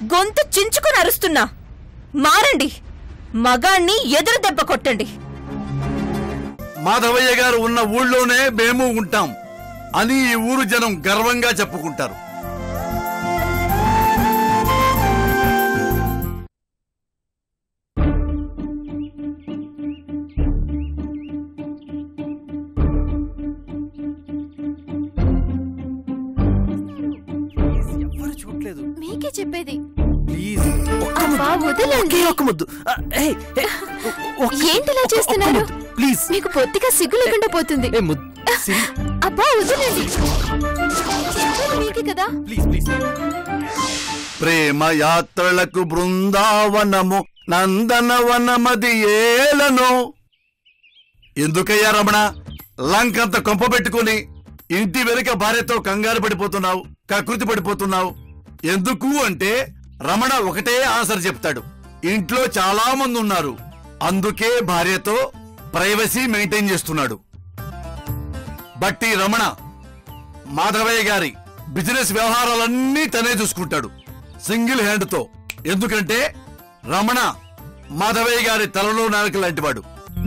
గొంతు చించుకుని అరుస్తున్నా మారండి మగాణ్ణి ఎదురు దెబ్బ కొట్టండి మాధవయ్య గారు ఉన్న ఊళ్ళోనే మేము ఉంటాం అని ఈ ఊరు జనం గర్వంగా చెప్పుకుంటారు ఎవరు చూడలేదు మీకే చెప్పేది ప్లీజ్ అబ్బా వదలండి ఒక్క ముద్దు ఆ, ఏయ్, ఏయ్, ఒక్క- ఏంటిలా ఒక్క చేస్తున్నారు ముద్దు, ప్లీజ్ మీకు పొత్తిగా సిగ్గు లేకుండా పోతుంది ఏ ముద్దు సిరి అబ్బా వదలండి చెప్పేది మీకే కదా ప్లీజ్ ప్లీజ్ ప్రేమ యాత్రలకు బృందావనము నందనవనమది ఏలను ఎందుకయ్యా రమణ లంకంత కొంప పెట్టుకుని ఇంటి వెనుక భార్యతో కంగారు పడిపోతున్నావు కకృతి పడిపోతున్నావు ఎందుకు అంటే రమణ ఒకటే ఆన్సర్ చెప్తాడు ఇంట్లో చాలా మంది ఉన్నారు అందుకే భార్యతో ప్రైవసీ మెయింటైన్ చేస్తున్నాడు బట్టి రమణ మాధవయ్య గారి బిజినెస్ వ్యవహారాలన్నీ తనే చూసుకుంటాడు సింగిల్ హ్యాండ్ తో ఎందుకంటే రమణ మాధవయ్య గారి తలలో నాలుక లాంటివాడు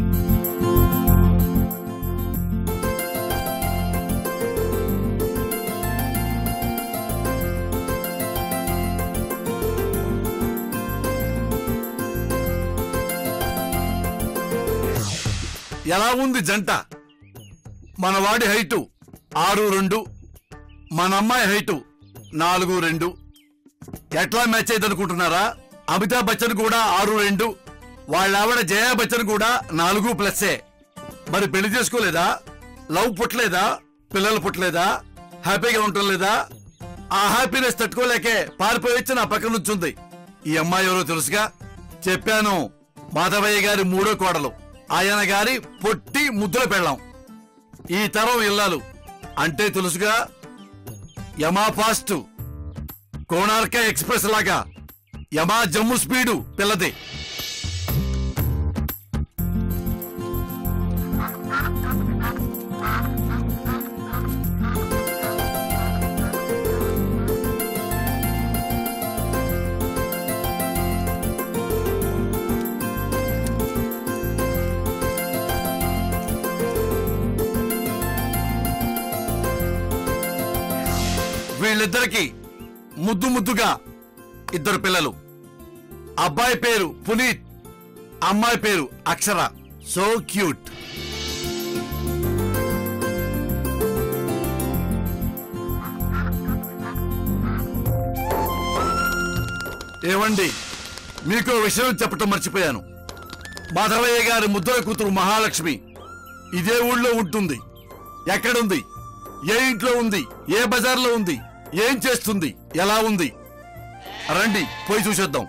ఎలా ఉంది జంట మన వాడి హైటు ఆరు రెండు మన అమ్మాయి హైటు నాలుగు రెండు ఎట్లా మ్యాచ్ అయ్యింది అనుకుంటున్నారా అమితాబ్ బచ్చన్ కూడా ఆరు రెండు వాళ్ళ ఆవిడ జయా బచ్చన్ కూడా నాలుగు ప్లస్సే మరి పెళ్లి చేసుకోలేదా లవ్ పుట్టలేదా పిల్లలు పుట్టలేదా హ్యాపీగా ఉండటం లేదా ఆ హ్యాపీనెస్ తట్టుకోలేకే పారిపోయి వచ్చి నా పక్కన నుంచుంది ఈ అమ్మాయి ఎవరో తెలుసుగా చెప్పాను మాధవయ్య గారి మూడో కోడలు ఆయన గారి పొట్టి ముద్దుల పెళ్ళాం ఈ తరం ఇల్లాలు అంటే తెలుసుగా యమా ఫాస్ట్ కోణార్క ఎక్స్ప్రెస్ లాగా యమా జమ్ము స్పీడు పిల్లది వీళ్ళిద్దరికి ముద్దు ముద్దుగా ఇద్దరు పిల్లలు అబ్బాయి పేరు పునీత్ అమ్మాయి పేరు అక్షర సో క్యూట్ ఏవండి మీకు విషయం చెప్పటం మర్చిపోయాను మాధవయ్య గారి ముద్దుల కూతురు మహాలక్ష్మి ఇదే ఊళ్ళో ఉంటుంది ఎక్కడుంది ఏ ఇంట్లో ఉంది ఏ బజార్లో ఉంది ఏం చేస్తుంది ఎలా ఉంది రండి పోయి చూసేద్దాం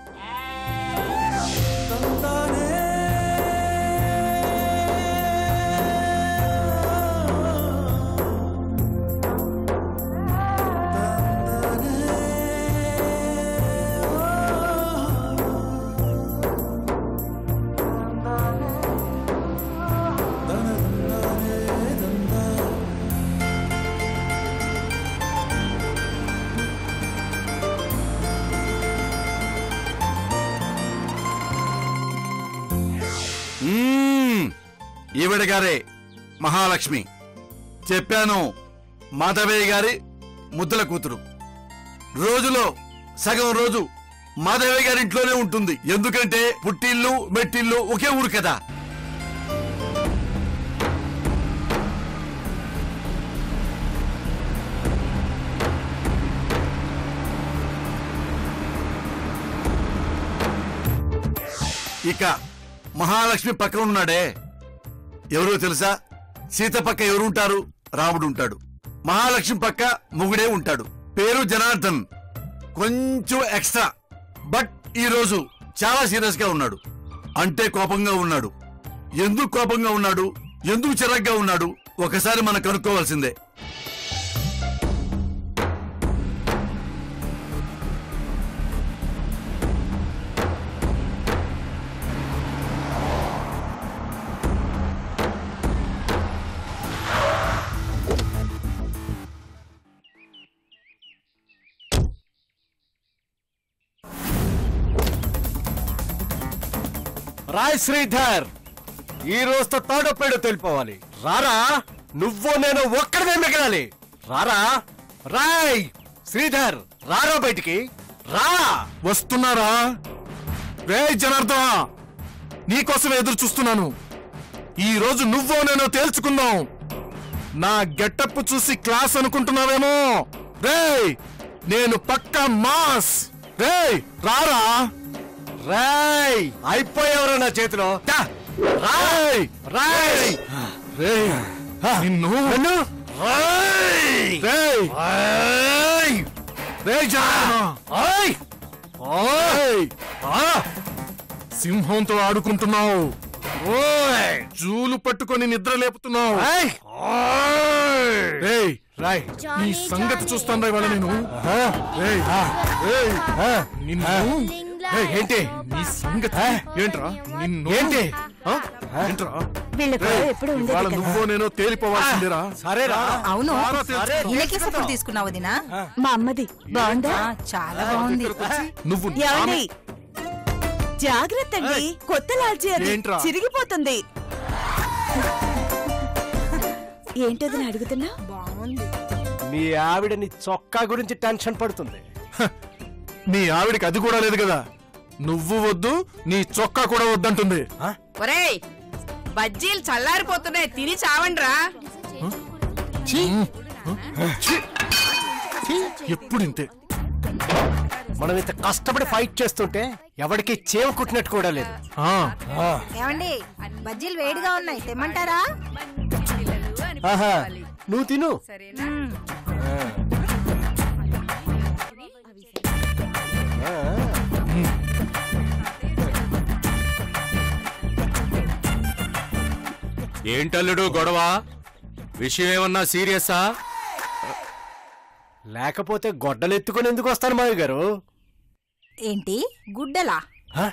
మ్మ్. ఈవిడ గారే మహాలక్ష్మి చెప్పాను మాధవయ్య గారి ముద్దుల కూతురు రోజులో సగం రోజు మాధవయ్య గారి ఇంట్లోనే ఉంటుంది ఎందుకంటే పుట్టిల్లు మెట్టిల్లు ఒకే ఊరు కదా ఇక మహాలక్ష్మి పక్కన ఉన్నాడే ఎవరో తెలుసా సీత పక్క ఎవరుంటారు రాముడు ఉంటాడు మహాలక్ష్మి పక్క మొగుడే ఉంటాడు పేరు జనార్దన్ కొంచెం ఎక్స్ట్రా బట్ ఈ రోజు చాలా సీరియస్ గా ఉన్నాడు అంటే కోపంగా ఉన్నాడు ఎందుకు కోపంగా ఉన్నాడు ఎందుకు చిరగ్గా ఉన్నాడు ఒకసారి మనం కనుక్కోవాల్సిందే రాయ్ శ్రీధర్ ఈ రోజుతో తాడో పేడో తెలిపోవాలి రారా నువ్వు నేను ఒక్కడమే మిగలాలి రారా రాయ్ శ్రీధర్ రారా బయటికి రా వస్తున్నారా రే జనార్దన నీకోసం ఎదురు చూస్తున్నాను ఈ రోజు నువ్వో నేనో తేల్చుకుందాం నా గెట్టప్ చూసి క్లాస్ అనుకుంటున్నావేమో రేయ్ నేను పక్కా మాస్ రేయ్ రారా రాయ్ అయిపోయావరా నా చేతిలో దా. రాయ్ రాయ్ రేయ్ నిన్ను నన్ను? రాయ్ రేయ్ రాయ్ రేయ్ జనార్దన రాయ్ రేయ్ ఆ! సింహంతో ఆడుకుంటున్నావు ఓయ్! జూలు పట్టుకొని నిద్ర లేపుతున్నావు రాయ్! ఓయ్! రేయ్ రాయ్ నీ సంగతి చూస్తాను ఇవాళ నేను రేయ్, రేయ్, నిన్ను ఏయ్, ఏంటి నీ సంగతి ఏంట్రా నిన్ను ఏంటి? ఆ? ఏంట్రా వీళ్ళ రేయ్, ఎప్పుడు ఇవాళ నువ్వో నేనో తేలిపోవాల్సిందేరా సరేరా అవును రారా తెలుసుకుందాం. ఇళ్ళకి సపోర్ట్ తీసుకున్నావు దినా మా అమ్మది బాగుందా చాలా బాగుంది నువ్వు ఏమండి జాగ్రత్త అండి కొత్త లాల్చి అది ఏంట్రా? చిరిగిపోతుంది ఏంటది అడుగుతున్నా బాగుంది మీ ఆవిడ నీ చొక్కా గురించి టెన్షన్ పడుతుంది నీ ఆవిడికి అది కూడా లేదు కదా నువ్వు వద్దు నీ చొక్కా కూడా వద్దంటుంది ఒరేయ్ బజ్జీలు చల్లారిపోతున్నాయి తిని చావండ్రా ఛీ! ఛీ! ఛీ! ఎప్పుడు ఇంతే మనం ఇంత కష్టపడి ఫైట్ చేస్తుంటే ఎవరికి చేవ కుట్టినట్టు కూడా లేదు ఆ, ఏమండి బజ్జీలు వేడిగా ఉన్నాయి తెమ్మంటారా ఆహా నువ్వు తిను సరేనా ఏంటల్లుడు గొడవ విషయం ఏమన్నా సీరియసా లేకపోతే గొడ్డలు ఎత్తుకొని ఎందుకు వస్తాను మావి గారు ఏంటి గుడ్డలా హ?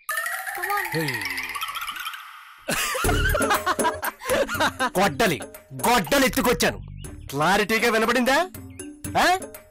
గొడ్డలి గొడ్డలు ఎత్తుకొచ్చాను క్లారిటీగా వినపడిందా హ?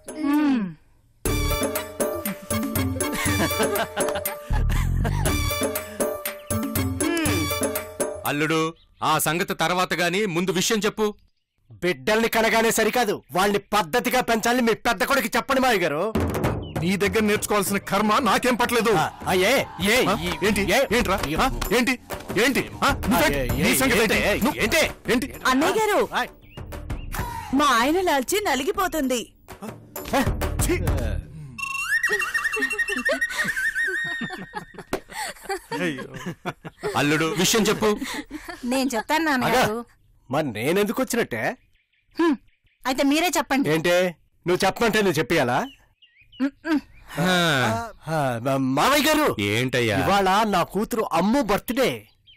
అల్లుడు ఆ సంగతి తర్వాత గాని ముందు విషయం చెప్పు బిడ్డల్ని కనగానే సరికాదు వాళ్ళని పద్ధతిగా పెంచాలని మీ పెద్ద కొడుకు చెప్పండి మావి గారు నీ దగ్గర నేర్చుకోవాల్సిన కర్మ నాకేం పట్టలేదు ఆ, ఆ, ఏ ఏ ఆ? ఈ- ఏంటి ఏ? ఏంట్రా ఆ? ఏంటి ఏంటి ఆ? ఆ, నువ్వే- ఏ- నీ ఏ- సంగతి ఏంటి? ఏంటి? నువ్వు- ఏంటి? ఏంటి అన్నయ్య గారు ఆయ్. మా ఆయన లాల్చి నలిగిపోతుంది ఛీ! అయ్యో. అల్లుడు విషయం చెప్పు నేను చెప్తాను అగా, నాన్నగారు మరి నేనెందుకు వచ్చినట్టే హ్మ్. అయితే మీరే చెప్పండి ఏంటి నువ్వు చెప్పమంటే నేను చెప్పియాలా హా, ఆ, మా- మావయ్య గారు ఏంటయ్యా ఇవాళ నా కూతురు అమ్ము బర్త్డే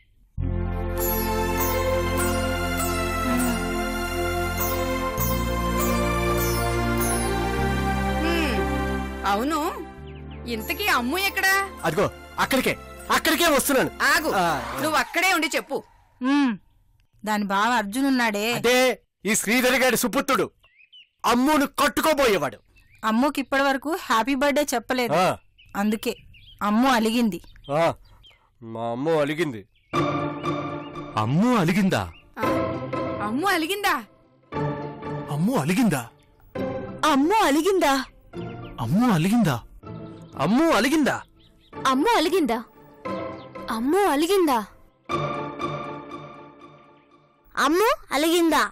హ్మ్. అవును ఇంతకీ అమ్ము ఎక్కడా అదిగో అక్కడికే అక్కడికే వస్తున్నాను ఆగు ఆ. నువ్వు అక్కడే ఉండి చెప్పు హ్మ్. దాని బావ అర్జున్ ఉన్నాడే అదే ఈ శ్రీధర్ గారి సుపుత్రుడు అమ్మును కట్టుకోబోయేవాడు అమ్ముకి ఇప్పటి వరకు హ్యాపీ బర్త్డే చెప్పలేదు ఆ, అందుకే అమ్ము అలిగింది ఆ, మా అమ్మ అలిగింది అమ్ము అలిగిందా ఆ, అమ్ము అలిగిందా అమ్మో అలిగిందా అమ్మో అలిగిందా అమ్మో అలిగిందా అమ్ము అలిగిందా అమ్మో అలిగిందా అమ్మో అలిగిందా అమ్మో అలిగిందా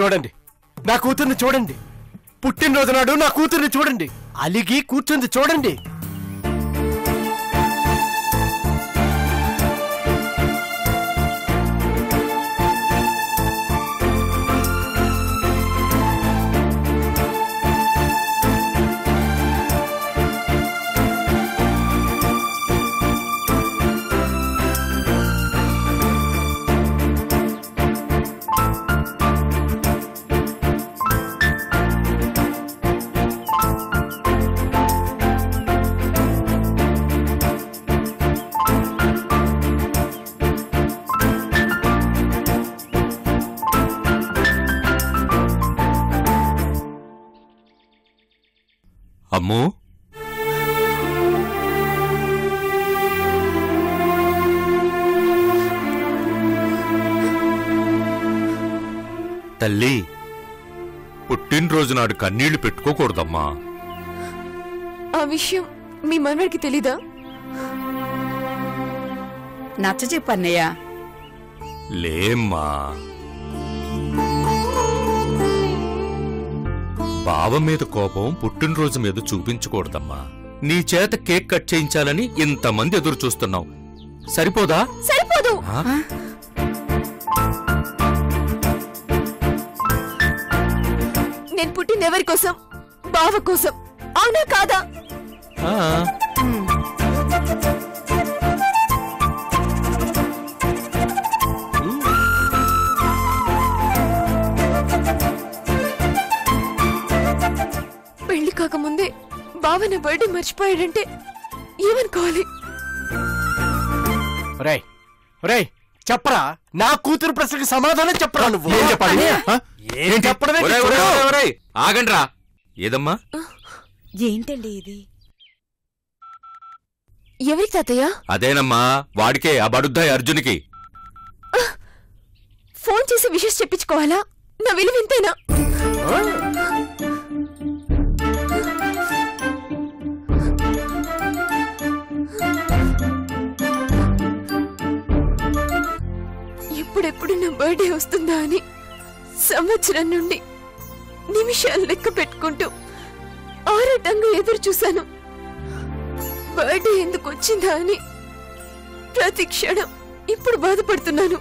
చూడండి నా కూతుర్ని చూడండి పుట్టినరోజు నాడు నా కూతుర్ని చూడండి అలిగి కూర్చుంది చూడండి అమ్మో తల్లి పుట్టినరోజు నాడు కన్నీళ్లు పెట్టుకోకూడదమ్మా ఆ విషయం మీ మనవడికి తెలీదా నచ్చ చెప్పు అన్నయ్య లేమ్మా బావ మీద కోపం పుట్టినరోజు మీద చూపించకూడదమ్మా నీ చేత కేక్ కట్ చేయించాలని ఇంతమంది ఎదురు చూస్తున్నావు సరిపోదా సరిపోదు ఆ? నేను పుట్టింది ఎవరి కోసం బావ కోసం అవునా కాదా ఆ. పెళ్లి కాకముందే బావ నా బర్త్డే మర్చిపోయాడంటే ఏమనుకోవాలి రేయ్ రేయ్ చెప్పరా నా కూతురు ప్రశ్నకి సమాధానం చెప్పరా నువ్వు ఏం చెప్పాలి ఆ? ఏం చెప్పడమే ఒరేయ్, ఒరేయ్, ఒరేయ్, ఒరేయ్, ఆగండ్రా ఏదమ్మా ఏంటండి ఇది ఎవరికి తాతయ్య అదేనమ్మా వాడికే ఆ బడుద్దాయి అర్జునికి ఫోన్ చేసి విషెస్ చెప్పించుకోవాలా నా విలువ ఇంతేనా ఎప్పుడెప్పుడు నా బర్త్డే వస్తుందా అని సంవత్సరం నుండి నిమిషాలు లెక్క పెట్టుకుంటూ ఆరాటంగా ఎదురు చూశాను బర్త్డే ఎందుకు వచ్చిందా అని ప్రతి క్షణం ఇప్పుడు బాధపడుతున్నాను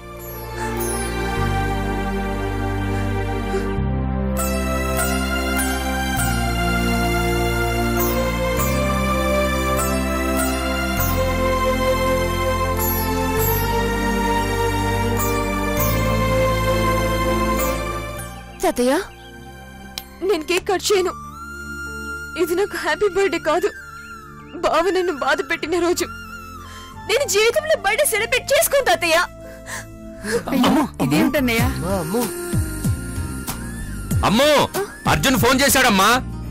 తాతయ్య నేను కేక్ కట్ చేయను ఇది నాకు హ్యాపీ బర్త్డే కాదు బావ నన్ను బాధ పెట్టిన రోజు నేను జీవితంలో బర్త్డే సెలబ్రేట్ చేసుకోను తాతయ్య ఇదేమిటన్నయ్య అమ్మో అర్జున్ ఫోన్ చేశాడమ్మా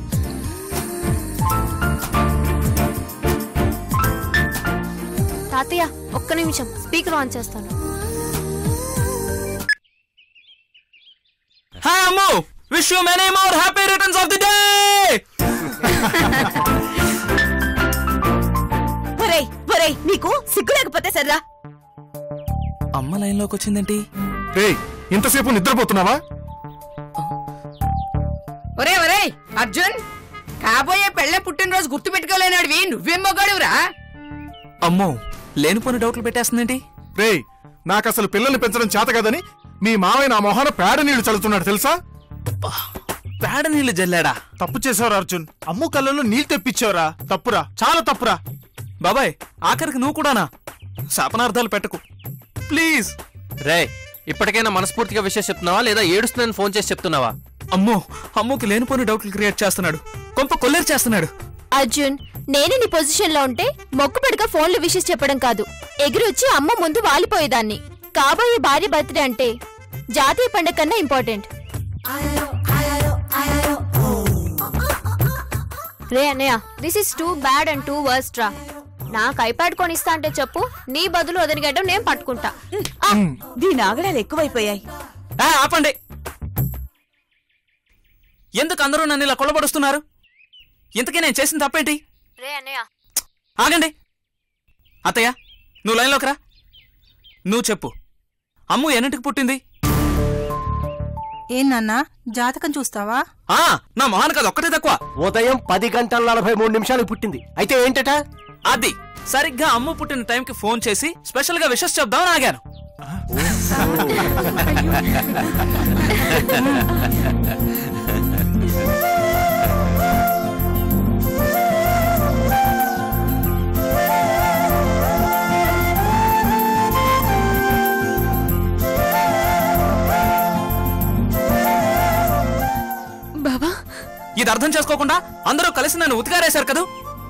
తాతయ్య ఒక్క నిమిషం స్పీకర్ ఆన్ చేస్తాను hi Ammu wish you many more happy returns of the day ఒరేయ్ ఒరేయ్ నీకు సిగ్గు లేకపోతే సర్రా అమ్మ లైన్ లోకి వచ్చిందేంటి రేయ్ ఇంతసేపు నిద్రపోతున్నావా ఒరే ఒరే అర్జున్ కాబోయే పెళ్ళ పుట్టినరోజు గుర్తు పెట్టుకోలేనాడివి నువ్వేం మొగాడువురా అమ్మో లేనిపోని డౌట్లు పెట్టేస్తుందేంటి రేయ్ నాకు అసలు పిల్లల్ని పెంచడం చేత కదని మీ మావయ్య నా మొహాన పేడ నీళ్లు చల్లుతున్నాడు తెలుసా పేడ నీళ్ళు జల్లాడా తప్పు చేసావురా అర్జున్ అమ్ము కళ్ళలో నీళ్ళు తెప్పించావురా తప్పురా చాలా తప్పురా బాబాయ్ ఆఖరికి నువ్వు కూడానా శాపనార్థాలు పెట్టకు ప్లీజ్ రే ఇప్పటికైనా మనస్ఫూర్తిగా విషయం చెప్తున్నావా లేదా ఏడుస్తుందని ఫోన్ చేసి చెప్తున్నావా అమ్మో అమ్మోకి లేనిపోని డౌట్లు క్రియేట్ చేస్తున్నాడు కొంప కొల్లేరు చేస్తున్నాడు అర్జున్ నేను నీ పొజిషన్ లో ఉంటే మొక్కుపడిగా ఫోన్లో విషెస్ చెప్పడం కాదు ఎగిరొచ్చి అమ్మ ముందు వాలిపోయేదాన్ని కాబోయే భార్య బర్త్డే అంటే జాతీయ పండుగ కన్నా ఇంపార్టెంట్ రే అన్నయ్య this is too bad and too worst రా నాకు ఐప్యాడ్ కొనిస్తా అంటే చెప్పు నీ బదులు వదిలిగడ్డం నేను పట్టుకుంటా దీని ఆగడాలు ఎక్కువైపోయాయి ఆ, ఆపండి ఎందుకు అందరూ నన్ను ఇలా కొల్లబడుస్తున్నారు ఇంతకీ నేను చేసిన తప్పేంటి రే అన్నయ్య ఆగండి అత్తయ్య నువ్వు లైన్లోకి రా నువ్వు చెప్పు అమ్ము ఎన్నింటికి పుట్టింది ఏనన్నా జాతకం చూస్తావా ఆ నా మొహానికి అది ఒక్కటే తక్కువ ఉదయం పది గంటల నలభై మూడు నిమిషాలకు పుట్టింది అయితే ఏంటట అది సరిగ్గా అమ్ము పుట్టిన టైంకి ఫోన్ చేసి స్పెషల్ గా విషెస్ చెప్దామని ఆగాను బావా ఇది అర్థం చేసుకోకుండా అందరూ కలిసి నన్ను ఉతికారేశారు కదూ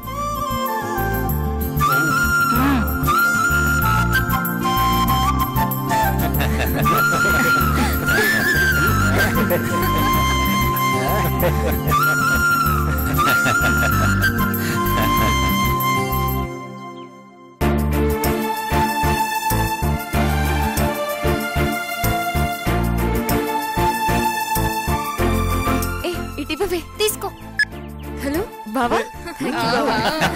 ఏ ఇటివే తీసుకో హలో బావా Thank you, బావా.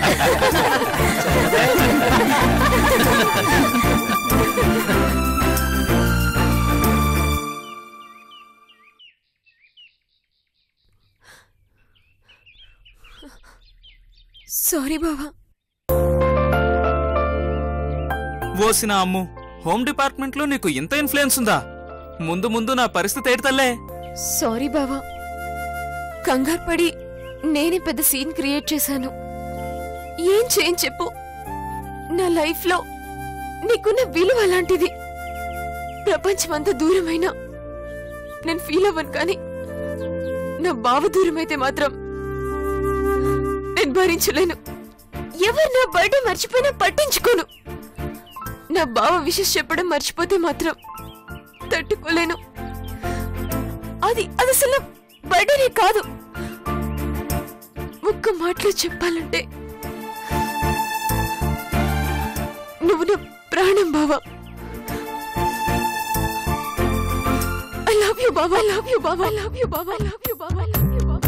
సారీ బావా ఓసిన అమ్ము హోమ్ డిపార్ట్మెంట్ లో నీకు ఇంత ఇన్ఫ్లుయెన్స్ ఉందా ముందు ముందు నా పరిస్థితి ఏంటి తల్లే సారీ బావా కంగారు పడి నేనే పెద్ద సీన్ క్రియేట్ చేశాను ఏం చేయని చెప్పు నా లైఫ్ లో నీకున్న విలువ అలాంటిది ప్రపంచమంతా దూరమైనా నేను ఫీల్ అవ్వను కానీ నా బావ దూరమైతే మాత్రం నేను భరించలేను ఎవరు నా బర్త్డే మర్చిపోయినా పట్టించుకోను నా బావ విషెస్ చెప్పడం మర్చిపోతే మాత్రం తట్టుకోలేను అది అది అసలు బర్త్డేనే కాదు ఒక్క మాటలో చెప్పాలంటే నువ్వు నా ప్రాణం బావా ఐ లవ్ యూ బావా ఐ లవ్ యూ బావా ఐ లవ్ యూ బావా ఐ లవ్ యూ బావా ఐ లవ్ యూ బావా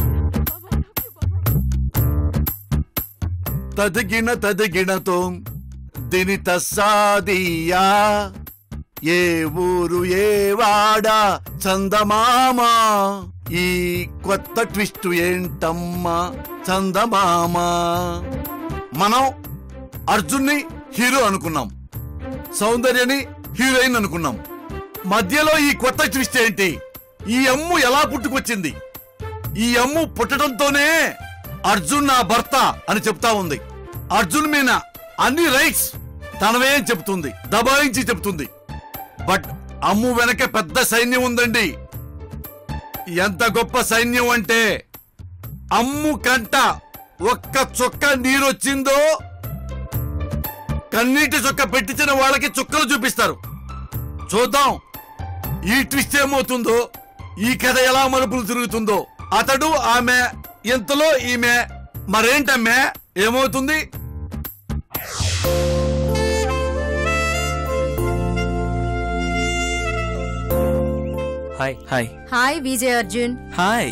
తదిగిన తదిగినతో దిని తస్సాదియా ఏ ఊరు ఏ వాడ చందమామ ఈ కొత్త ట్విస్ట్ ఏంటమ్మా చందమామ మనం అర్జున్ని హీరో అనుకున్నాం సౌందర్యని హీరోయిన్ అనుకున్నాం మధ్యలో ఈ కొత్త ట్విస్ట్ ఏంటి ఈ అమ్ము ఎలా పుట్టుకొచ్చింది ఈ అమ్ము పుట్టడంతోనే అర్జున్ నా భర్త అని చెప్తా ఉంది అర్జున్ మీద అన్ని రైట్స్ తనవే అని చెప్తుంది దబాయించి చెప్తుంది బట్ అమ్ము వెనక పెద్ద సైన్యం ఉందండి ఎంత గొప్ప సైన్యం అంటే అమ్ము కంట ఒక్క చుక్క నీరొచ్చిందో కన్నీటి చుక్క పెట్టించిన వాళ్ళకి చుక్కలు చూపిస్తారు చూద్దాం ఈ ట్విస్ట్ ఏమవుతుందో ఈ కథ ఎలా మలుపులు తిరుగుతుందో అతడు ఆమె ఇంతలో ఈమె మరేంటమ్మే ఏమవుతుంది hi hi hi Vijay Arjun hi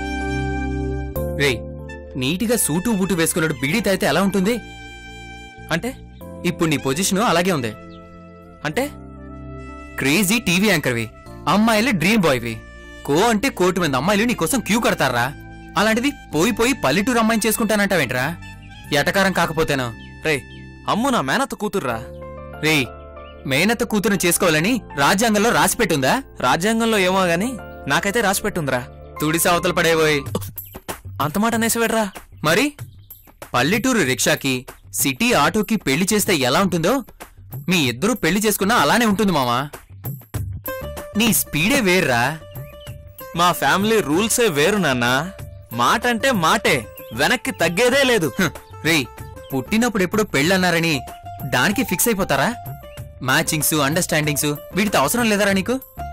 రే నీటిగా సూటు బూటు వేసుకున్నాడు బీడీ తాగితే ఎలా ఉంటుంది అంటే ఇప్పుడు నీ పొజిషన్ అలాగే ఉంది అంటే క్రేజీ టీవీ యాంకర్వి అమ్మాయిలే డ్రీమ్ బాయ్వి కో అంటే కోటి మంది అమ్మాయిలు నీకోసం క్యూ కడతారా అలాంటిది పోయి పోయి పల్లెటూరు అమ్మాయిని చేసుకుంటానంటావేంట్రా ఎటకారం కాకపోతేనా రే అమ్ము నా మేనత్త కూతుర్రా రే మేనత్త కూతురుని చేసుకోవాలని రాజ్యాంగంలో రాసిపెట్టుందా రాజ్యాంగంలో ఏమో గాని నాకైతే రాసి పెట్టుందిరా తుడిసి అవతల పడేవోయ్ అంత మాట అనేసివేడ్రా మరి పల్లెటూరు రిక్షాకి సిటీ ఆటోకి పెళ్లి చేస్తే ఎలా ఉంటుందో మీ ఇద్దరూ పెళ్లి చేసుకున్నా అలానే ఉంటుంది మామా నీ స్పీడే వేర్రా మా ఫ్యామిలీ రూల్సే వేరు నాన్న మాట అంటే మాటే వెనక్కి తగ్గేదే లేదు హ్, రేయ్ పుట్టినప్పుడు ఎప్పుడో పెళ్ళన్నారని దానికి ఫిక్స్ అయిపోతారా మ్యాచింగ్స్ అండర్స్టాండింగ్స్ వీటితో అవసరం లేదరా నీకు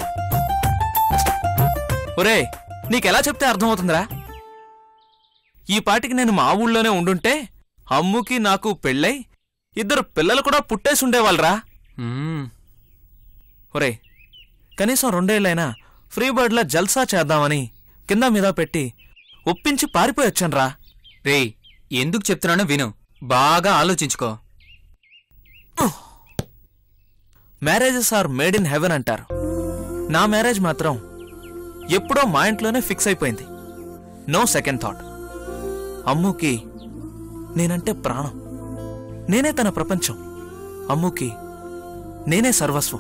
ఒరే నీకెలా చెప్తే అర్థమవుతుందిరా ఈ పాటికి నేను మా ఊళ్ళోనే ఉండుంటే అమ్ముకి నాకు పెళ్ళై ఇద్దరు పిల్లలు కూడా పుట్టేసి ఉండేవాళ్ళరా మ్మ్. ఒరే కనీసం రెండేళ్లైనా ఫ్రీ బర్డ్లా జల్సా చేద్దామని కింద మీద పెట్టి ఒప్పించి పారిపోయి వచ్చానురా రేయ్ ఎందుకు చెప్తున్నానో విను బాగా ఆలోచించుకో marriages are made in heaven అంటారు నా మ్యారేజ్ మాత్రం ఎప్పుడో మా ఇంట్లోనే ఫిక్స్ అయిపోయింది నో సెకండ్ థాట్ అమ్ముకి నేనంటే ప్రాణం నేనే తన ప్రపంచం అమ్ముకి నేనే సర్వస్వం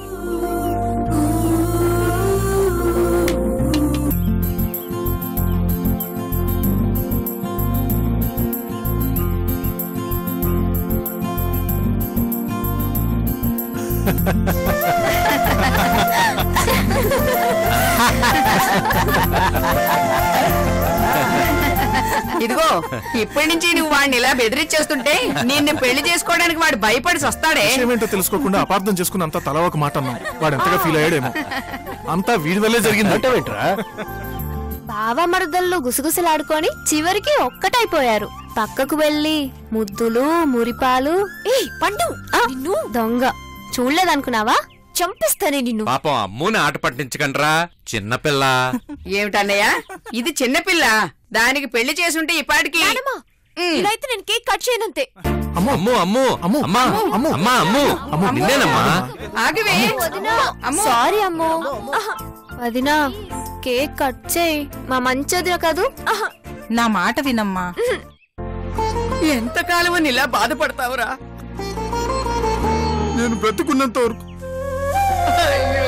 ఇదిగో ఇప్పటి నుంచి నువ్వు వాడిని ఇలా బెదిరించేస్తుంటే నిన్ను పెళ్లి చేసుకోవడానికి వాడు భయపడి వస్తాడే విషయమేంటో తెలుసుకోకుండా అపార్థం చేసుకుని అంతా తల ఒక మాట అన్నాం వాడు ఎంతగా ఫీల్ అయ్యాడేమో అంతా వీడి వల్లే జరిగింది అంటావేంట్రా బావ మరదళ్ళు గుసగుసలాడుకొని చివరికి ఒక్కటైపోయారు పక్కకు వెళ్ళి ముద్దులు మురిపాలు ఏ పండు నిన్ను దొంగ చూడలేదనుకున్నావా చంపిస్తానే నిన్ను పాపం అమ్ముని ఆట పట్టించకండ్రా చిన్నపిల్ల ఏమిటన్నయ్య ఇది చిన్నపిల్ల దానికి పెళ్లి చేసుంటే ఇప్పటికి ఇలా అయితే నేను కేక్ కట్ చేయనంతే అమ్ము అమ్ము అమ్ము అమ్ము, అమ్మా అమ్ము. అమ్మా అమ్ము అమ్ము. నిన్నేనమ్మా ఆగివే అమ్మో. సారీ అమ్మో వదినా కేక్ కట్ చేయి మా మంచి వదిన కదూ నా మాట వినమ్మా ఎంతకాలం అని ఇలా బాధపడతావురా నేను బ్రతుకున్నంత వరకు అయ్యో